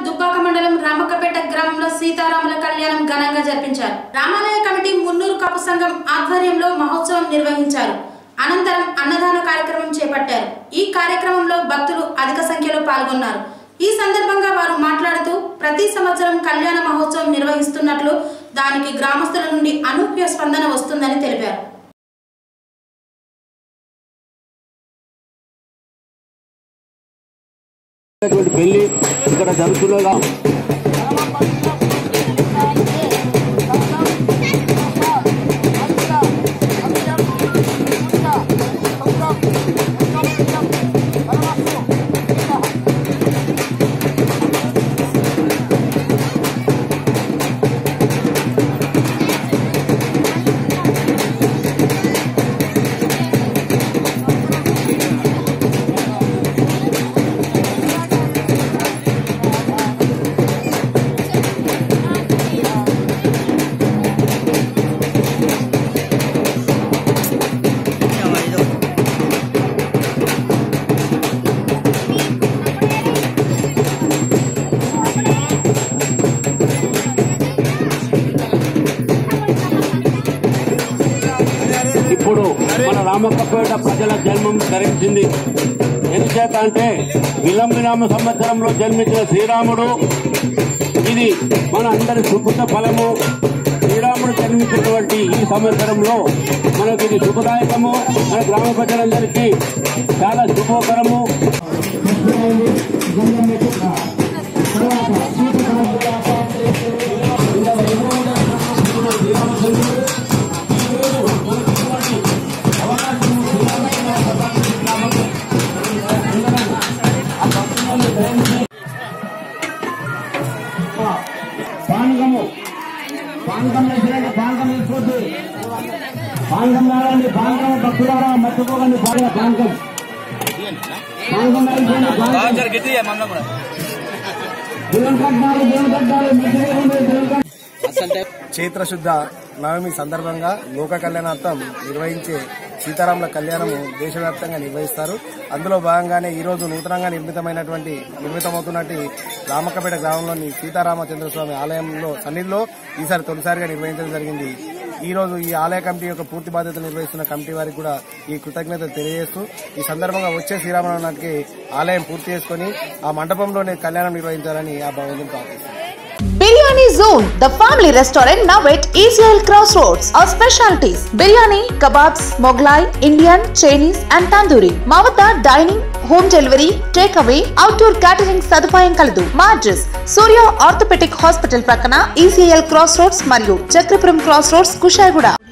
దుబ్బాక మండలం రామక్కపేట గ్రామంలో సీతారాముల కళ్యాణం ఘనంగా జరిపించారు రామాలయ కమిటీ మున్నూరు కపు సంఘం ఆధ్వర్యంలో మహోత్సవం నిర్వహించారు అనంతరం అన్నదాన కార్యక్రమం చేపట్టారు ఈ కార్యక్రమంలో భక్తులు అధిక సంఖ్యలో పాల్గొన్నారు ఈ సందర్భంగా వారు మాట్లాడుతూ ప్రతి సంవత్సరం కళ్యాణ మహోత్సవం నిర్వహిస్తున్నట్లు దానికి గ్రామస్తుల నుండి అనూహ్య స్పందన వస్తుందని తెలిపారు ఇటువంటి పెళ్లి ఇక్కడ జరుగుతుండగా ఇప్పుడు మన రామక్కపేట ప్రజల జన్మం ధరించింది ఎందుచేత అంటే విలంబినామ సంవత్సరంలో జన్మించిన శ్రీరాముడు ఇది మన అందరి సుకృత ఫలము శ్రీరాముడు జన్మించినటువంటి ఈ సంవత్సరంలో మనకి ఇది శుభదాయకము మన గ్రామ ప్రజలందరికీ చాలా శుభకరము పానకము పానకం వేసిరండి పానకం వేసుకోవద్దు పానకం తాగండి పానకం భక్తులారా మర్చిపోకండి పానకం పానకం పానకం తాగించండి పానకం దేవుని కట్టాలి దేవుని కట్టాలి మర్చిపోకండి దేవుని కట్టాలి చైత్రశుద్ధ నవమి సందర్భంగా లోక కళ్యాణార్థం నిర్వహించే సీతారాముల కళ్యాణము దేశవ్యాప్తంగా నిర్వహిస్తారు అందులో భాగంగానే ఈ రోజు నూతనంగా నిర్మితమైనటువంటి నిర్మితమవుతున్నటువంటి రామక్కపేట గ్రామంలోని సీతారామచంద్ర స్వామి ఆలయంలో సన్నిధిలో ఈసారి తొలిసారిగా నిర్వహించడం జరిగింది ఈ రోజు ఈ ఆలయ కమిటీ యొక్క పూర్తి బాధ్యతలు నిర్వహిస్తున్న కమిటీ వారికి కూడా ఈ కృతజ్ఞతలు తెలియజేస్తూ ఈ సందర్భంగా వచ్చే శ్రీరామనవమికి ఆలయం పూర్తి చేసుకుని ఆ మండపంలోనే కళ్యాణం నిర్వహించాలని ఆ భగవంతుని ప్రార్థిస్తున్నాను biryani zone the family restaurant now at Israel cross roads our specialities biryani kebabs Mughlai Indian Chinese and tandoori మా వద్ద dining home delivery take away outdoor catering సదుపాయం కలదు మా అడ్రస్ సూర్య ఆర్థోపెటిక్ హాస్పిటల్ ప్రక్కన ఈసీఎల్ క్రాస్ రోడ్స్ మరియు చక్రపురం క్రాస్ రోడ్స్ కుషాయిగూడ